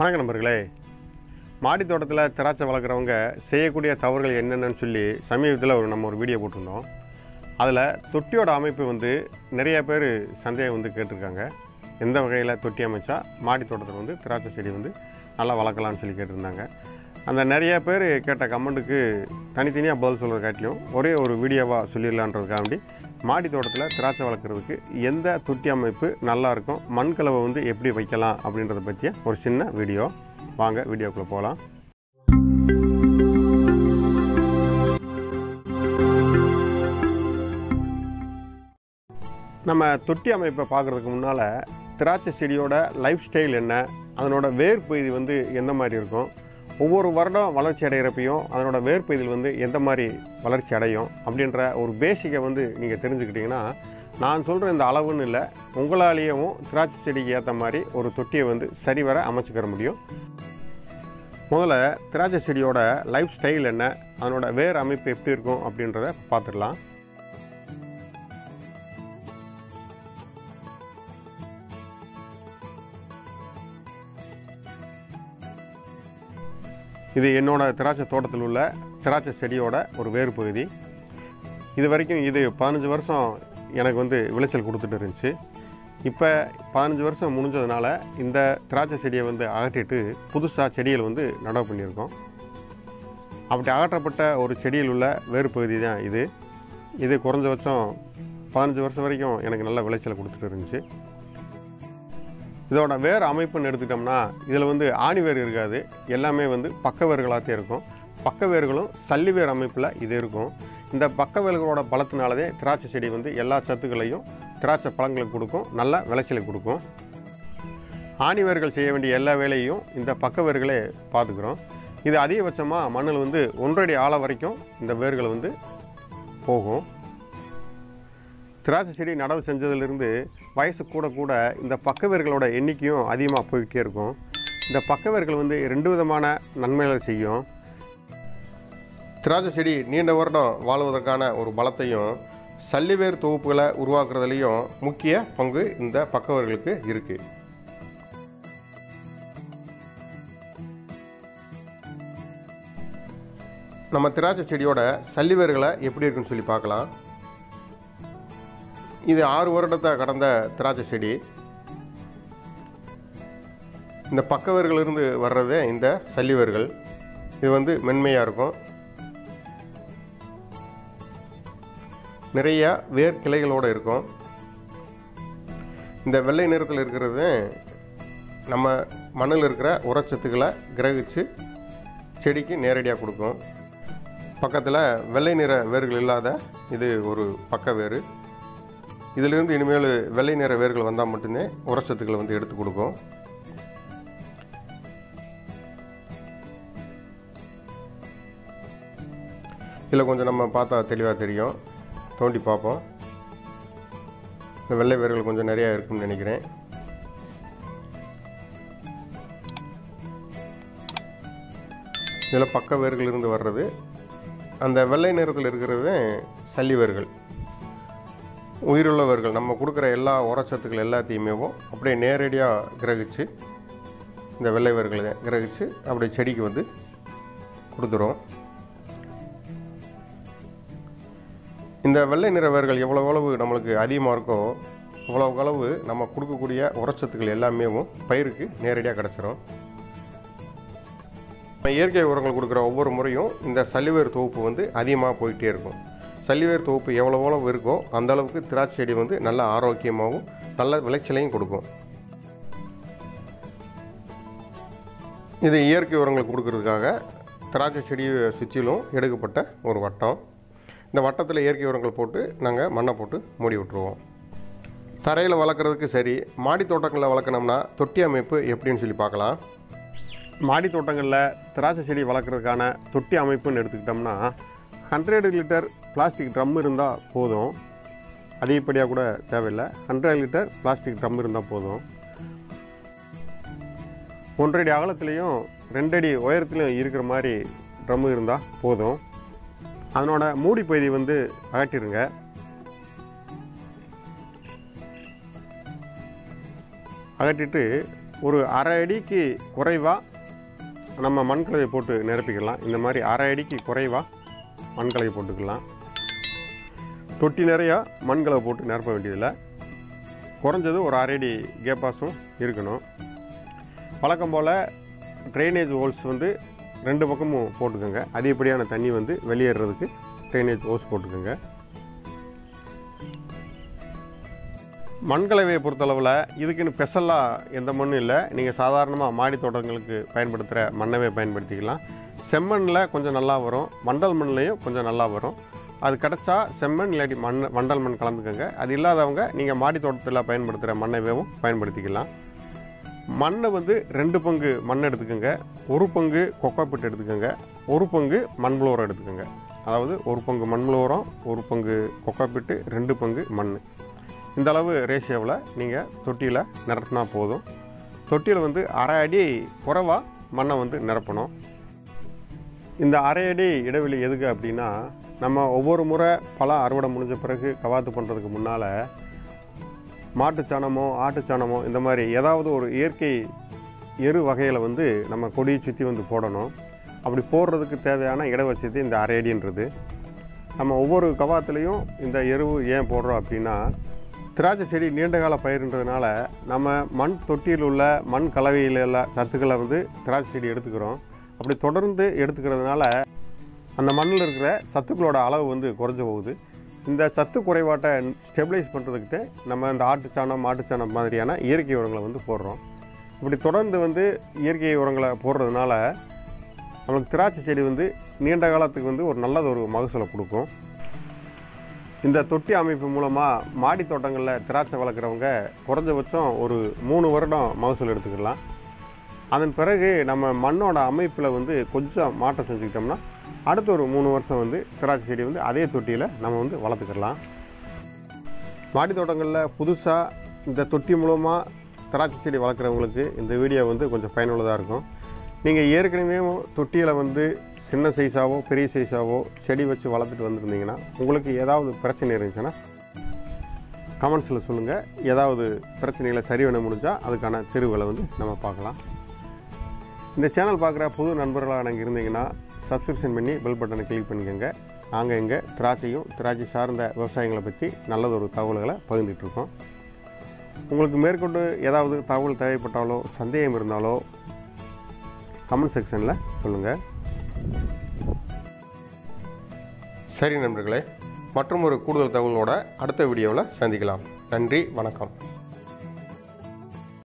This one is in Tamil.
வணக்கம் நண்பர்களே மாடி தோட்டத்தில் திராட்சை வளர்க்குறவங்க செய்யக்கூடிய தவறுகள் என்னென்னு சொல்லி சமீபத்தில் ஒரு நம்ம ஒரு வீடியோ போட்டிருந்தோம் அதில் தொட்டியோட அமைப்பு வந்து நிறைய பேர் சந்தேகம் வந்து கேட்டிருக்காங்க எந்த வகையில் தொட்டி அமைச்சா மாடி தோட்டத்தில் வந்து திராட்சை செடி வந்து நல்லா வளர்க்கலாம்னு சொல்லி கேட்டிருந்தாங்க அந்த நிறைய பேர் கேட்ட கமெண்ட்டுக்கு தனித்தனியாக பதில் சொல்கிற காட்டிலும் ஒரே ஒரு வீடியோவாக சொல்லிடலான்றதுக்காண்டி மாடி தோட்டத்தில் திராட்சை வளர்க்குறதுக்கு எந்த தொட்டி அமைப்பு நல்லா இருக்கும் மண் கலவை வந்து எப்படி வைக்கலாம் அப்படின்றத பற்றிய ஒரு சின்ன வீடியோ வாங்க வீடியோக்குள்ளே போகலாம் நம்ம தொட்டி அமைப்பை பார்க்குறதுக்கு முன்னால் திராட்சை செடியோட லைஃப் ஸ்டைல் என்ன அதனோட வேர் பகுதி வந்து எந்த மாதிரி இருக்கும் ஒவ்வொரு வருடம் வளர்ச்சி அடைகிறப்பையும் அதனோட வேர் பகுதியில் வந்து எந்த மாதிரி வளர்ச்சி அடையும் அப்படின்ற ஒரு பேசிக்கை வந்து நீங்கள் தெரிஞ்சுக்கிட்டிங்கன்னா நான் சொல்கிற இந்த அளவுன்னு இல்லை உங்களாலேயும் திராட்சை செடிக்கு ஏற்ற மாதிரி ஒரு தொட்டியை வந்து சரிவர அமைச்சுக்கிற முடியும் முதல்ல திராட்சை செடியோட லைஃப் ஸ்டைல் என்ன அதனோட வேர் அமைப்பு எப்படி இருக்கும் அப்படின்றத பார்த்துடலாம் இது என்னோட திராட்சை தோட்டத்தில் உள்ள திராட்சை செடியோட ஒரு வேறு பகுதி இது வரைக்கும் இது பதினஞ்சு வருஷம் எனக்கு வந்து விளைச்சல் கொடுத்துட்டு இருந்துச்சு இப்போ பதினஞ்சு வருஷம் முடிஞ்சதுனால இந்த திராட்சை செடியை வந்து அகற்றிட்டு புதுசாக செடிகள் வந்து நடவு பண்ணியிருக்கோம் அப்படி அகற்றப்பட்ட ஒரு செடியில் உள்ள வேறு பகுதி தான் இது இது குறைஞ்சபட்சம் பதினஞ்சு வருஷம் வரைக்கும் எனக்கு நல்ல விளைச்சல் கொடுத்துட்டு இருந்துச்சு இதோட வேர் அமைப்புன்னு எடுத்துக்கிட்டோம்னா இதில் வந்து ஆணி வேர் இருக்காது எல்லாமே வந்து பக்க வேர்களாகத்தே இருக்கும் பக்க வேர்களும் சல்லி வேர் அமைப்பில் இது இருக்கும் இந்த பக்க வேர்களோட பலத்தினாலதே திராட்சை செடி வந்து எல்லா சத்துக்களையும் திராட்சை பழங்களுக்கு கொடுக்கும் நல்ல விளைச்சலை கொடுக்கும் ஆணி வேர்கள் செய்ய வேண்டிய எல்லா வேலையும் இந்த பக்க வேர்களே பார்த்துக்கிறோம் இது அதிகபட்சமாக மண்ணில் வந்து ஒன்றடி ஆழம் வரைக்கும் இந்த வேர்கள் வந்து போகும் திராட்சை செடி நடவு செஞ்சதுலேருந்து வயசு கூட கூட இந்த பக்கவேர்களோட எண்ணிக்கையும் அதிகமாக போய்கிட்டே இருக்கும் இந்த பக்கவேர்கள் வந்து ரெண்டு விதமான நன்மைகளை செய்யும் திராட்சை செடி நீண்ட வருடம் வாழ்வதற்கான ஒரு பலத்தையும் சல்லிவேர் தொகுப்புகளை உருவாக்குறதுலேயும் முக்கிய பங்கு இந்த பக்கவேர்களுக்கு இருக்குது நம்ம திராட்சை செடியோட சல்லிவேர்களை எப்படி இருக்குன்னு சொல்லி பார்க்கலாம் இது ஆறு வருடத்தை கடந்த திராட்சை செடி இந்த பக்கவேர்களிலிருந்து வர்றதே இந்த சல்லிவேர்கள் இது வந்து மென்மையாக இருக்கும் நிறைய வேர் கிளைகளோடு இருக்கும் இந்த வெள்ளை நிறத்தில் இருக்கிறது நம்ம மண்ணில் இருக்கிற உரச்சத்துக்களை கிரகிச்சு செடிக்கு நேரடியாக கொடுக்கும் பக்கத்தில் வெள்ளை நிற வேர்கள் இல்லாத இது ஒரு பக்க வேறு இதிலிருந்து இனிமேல் வெள்ளை நிற வேர்கள் வந்தால் மட்டுமே உரச்சத்துக்களை வந்து எடுத்து கொடுக்கும் இதில் கொஞ்சம் நம்ம பார்த்தா தெளிவாக தெரியும் தோண்டி பார்ப்போம் இந்த வெள்ளை வேர்கள் கொஞ்சம் நிறையா இருக்குன்னு நினைக்கிறேன் இதில் பக்க வேர்கள் இருந்து வர்றது அந்த வெள்ளை நிறத்தில் இருக்கிறது சல்லி வேர்கள் உயிருள்ளவர்கள் நம்ம கொடுக்குற எல்லா உரச்சத்துக்கள் எல்லாத்தையுமே அப்படியே நேரடியாக கிரகிச்சு இந்த வெள்ளைவர்களை கிரகிச்சு அப்படியே செடிக்கு வந்து கொடுத்துரும் இந்த வெள்ளை நிறவர்கள் எவ்வளோ அளவு நம்மளுக்கு அதிகமாக இருக்கோ அவ்வளோ அளவு நம்ம கொடுக்கக்கூடிய உரச்சத்துக்கள் எல்லாமே பயிருக்கு நேரடியாக கிடச்சிரும் நம்ம இயற்கை உரங்கள் கொடுக்குற ஒவ்வொரு முறையும் இந்த சல்லிவேர் தொகுப்பு வந்து அதிகமாக போயிட்டே இருக்கும் சல்லிவேர் தொகுப்பு எவ்வளோ எவ்வளோ இருக்கோ அந்த அளவுக்கு திராட்சை செடி வந்து நல்ல ஆரோக்கியமாகவும் நல்ல விளைச்சலையும் கொடுக்கும் இது இயற்கை உரங்கள் கொடுக்கறதுக்காக திராட்சை செடியை சுற்றிலும் எடுக்கப்பட்ட ஒரு வட்டம் இந்த வட்டத்தில் இயற்கை உரங்கள் போட்டு நாங்கள் மண்ணை போட்டு மூடி விட்டுருவோம் தரையில் வளர்க்குறதுக்கு சரி மாடி தோட்டங்களில் வளர்க்கணும்னா தொட்டி அமைப்பு எப்படின்னு சொல்லி பார்க்கலாம் மாடி தோட்டங்களில் திராட்சை செடி வளர்க்குறதுக்கான தொட்டி அமைப்புன்னு எடுத்துக்கிட்டோம்னா ஹண்ட்ரட் லிட்டர் பிளாஸ்டிக் ட்ரம் இருந்தால் போதும் அதிகப்படியாக கூட தேவையில்லை ஹண்ட்ரட் லிட்டர் பிளாஸ்டிக் ட்ரம் இருந்தால் போதும் ஒன்றடி அகலத்துலேயும் ரெண்டடி உயரத்துலையும் இருக்கிற மாதிரி ட்ரம் இருந்தால் போதும் அதனோட மூடி பகுதி வந்து அகட்டிருங்க அகட்டிட்டு ஒரு அரை அடிக்கு குறைவாக நம்ம மண்கலவை போட்டு நிரப்பிக்கலாம் இந்த மாதிரி அரை அடிக்கு குறைவாக மண்கலவை போட்டுக்கலாம் தொட்டி நிறையா மண்கலவை போட்டு நிரப்ப வேண்டியதில்லை குறைஞ்சது ஒரு அரை அடி கேப்பாஸும் இருக்கணும் வழக்கம் போல் ட்ரைனேஜ் ஹோல்ஸ் வந்து ரெண்டு பக்கமும் போட்டுக்கோங்க அதிகப்படியான தண்ணி வந்து வெளியேறதுக்கு ட்ரைனேஜ் ஹோல்ஸ் போட்டுக்கோங்க மண்கலவையை பொறுத்தளவில் இதுக்குன்னு ஸ்பெஷலாக எந்த மண்ணும் இல்லை நீங்கள் சாதாரணமாக மாடி தோட்டங்களுக்கு பயன்படுத்துகிற மண்ணவே பயன்படுத்திக்கலாம் செம்மண்ணில் கொஞ்சம் நல்லா வரும் வண்டல் மண்ணிலையும் கொஞ்சம் நல்லா வரும் அது கிடச்சா செம்மண் இல்லாட்டி மண் வண்டல் மண் கலந்துக்கோங்க அது இல்லாதவங்க நீங்கள் மாடி தோட்டத்தில் பயன்படுத்துகிற மண்ணவேவும் பயன்படுத்திக்கலாம் மண்ணை வந்து ரெண்டு பங்கு மண் எடுத்துக்கோங்க ஒரு பங்கு கொக்காப்பிட்டு எடுத்துக்கோங்க ஒரு பங்கு மண்புழு உரம் எடுத்துக்கோங்க அதாவது ஒரு பங்கு மண்புழு உரம் ஒரு பங்கு கொக்காப்பிட்டு ரெண்டு பங்கு மண் இந்த அளவு ரேஷியோவில் நீங்கள் தொட்டியில் நிரப்பினா போதும் தொட்டியில் வந்து அரை அடி குறைவா மண்ணை வந்து நிரப்பணும் இந்த அரை அடி இடைவெளி எதுக்கு அப்படின்னா நம்ம ஒவ்வொரு முறை பழம் அறுவடை முடிஞ்ச பிறகு கவாத்து பண்ணுறதுக்கு முன்னால் மாட்டுச்சாணமோ ஆட்டுச்சாணமோ இந்த மாதிரி ஏதாவது ஒரு இயற்கை எரு வகையில் வந்து நம்ம கொடியை சுற்றி வந்து போடணும் அப்படி போடுறதுக்கு தேவையான இடவசதி இந்த அரை அடின்றது நம்ம ஒவ்வொரு கவாத்துலேயும் இந்த எருவு ஏன் போடுறோம் அப்படின்னா திராட்சை செடி நீண்டகால பயிருன்றதுனால நம்ம மண் தொட்டியில் உள்ள மண் கலவையில் உள்ள சத்துக்களை வந்து திராட்சை செடி எடுத்துக்கிறோம் அப்படி தொடர்ந்து எடுத்துக்கிறதுனால அந்த மண்ணில் இருக்கிற சத்துக்களோட அளவு வந்து குறைஞ்சு போகுது இந்த சத்து குறைபாட்டை ஸ்டெபிளைஸ் பண்ணுறதுக்கிட்ட நம்ம இந்த ஆட்டுச்சாணம் மாட்டுச்சாணம் மாதிரியான இயற்கை உரங்களை வந்து போடுறோம் இப்படி தொடர்ந்து வந்து இயற்கை உரங்களை போடுறதுனால நம்மளுக்கு திராட்சை செடி வந்து நீண்ட காலத்துக்கு வந்து ஒரு நல்லது ஒரு மகசூலை கொடுக்கும் இந்த தொட்டி அமைப்பு மூலமாக மாடி தோட்டங்களில் திராட்சை வளர்க்குறவங்க குறைஞ்சபட்சம் ஒரு மூணு வருடம் மகசூல் எடுத்துக்கலாம் அதன் பிறகு நம்ம மண்ணோட அமைப்பில் வந்து கொஞ்சம் மாற்றம் செஞ்சுக்கிட்டோம்னா அடுத்த ஒரு மூணு வருஷம் வந்து திராட்சை செடி வந்து அதே தொட்டியில் நம்ம வந்து வளர்த்துக்கலாம் மாடி தோட்டங்களில் புதுசாக இந்த தொட்டி மூலமாக திராட்சை செடி வளர்க்குறவங்களுக்கு இந்த வீடியோ வந்து கொஞ்சம் பயனுள்ளதாக இருக்கும் நீங்கள் ஏற்கனவே தொட்டியில் வந்து சின்ன சைஸாவோ பெரிய சைஸாவோ செடி வச்சு வளர்த்துட்டு வந்திருந்தீங்கன்னா உங்களுக்கு ஏதாவது பிரச்சனை இருந்துச்சுன்னா கமெண்ட்ஸில் சொல்லுங்கள் ஏதாவது பிரச்சனைகளை சரி பண்ண முடிஞ்சால் அதுக்கான தீர்வுகளை வந்து நம்ம பார்க்கலாம் இந்த சேனல் பார்க்குற புது நண்பர்களாக நாங்கள் இருந்தீங்கன்னா சப்ஸ்கிரிப்ஷன் பண்ணி பெல் பட்டனை கிளிக் பண்ணிக்கோங்க நாங்கள் இங்கே திராட்சையும் திராட்சை சார்ந்த விவசாயங்களை பற்றி நல்லதொரு தகவல்களை பகிர்ந்துட்டு இருக்கோம் உங்களுக்கு மேற்கொண்டு ஏதாவது தகவல் தேவைப்பட்டாலோ சந்தேகம் இருந்தாலோ கமெண்ட் செக்ஷனில் சொல்லுங்கள் சரி நண்பர்களே மற்றும் ஒரு கூடுதல் தகவலோட அடுத்த வீடியோவில் சந்திக்கலாம் நன்றி வணக்கம்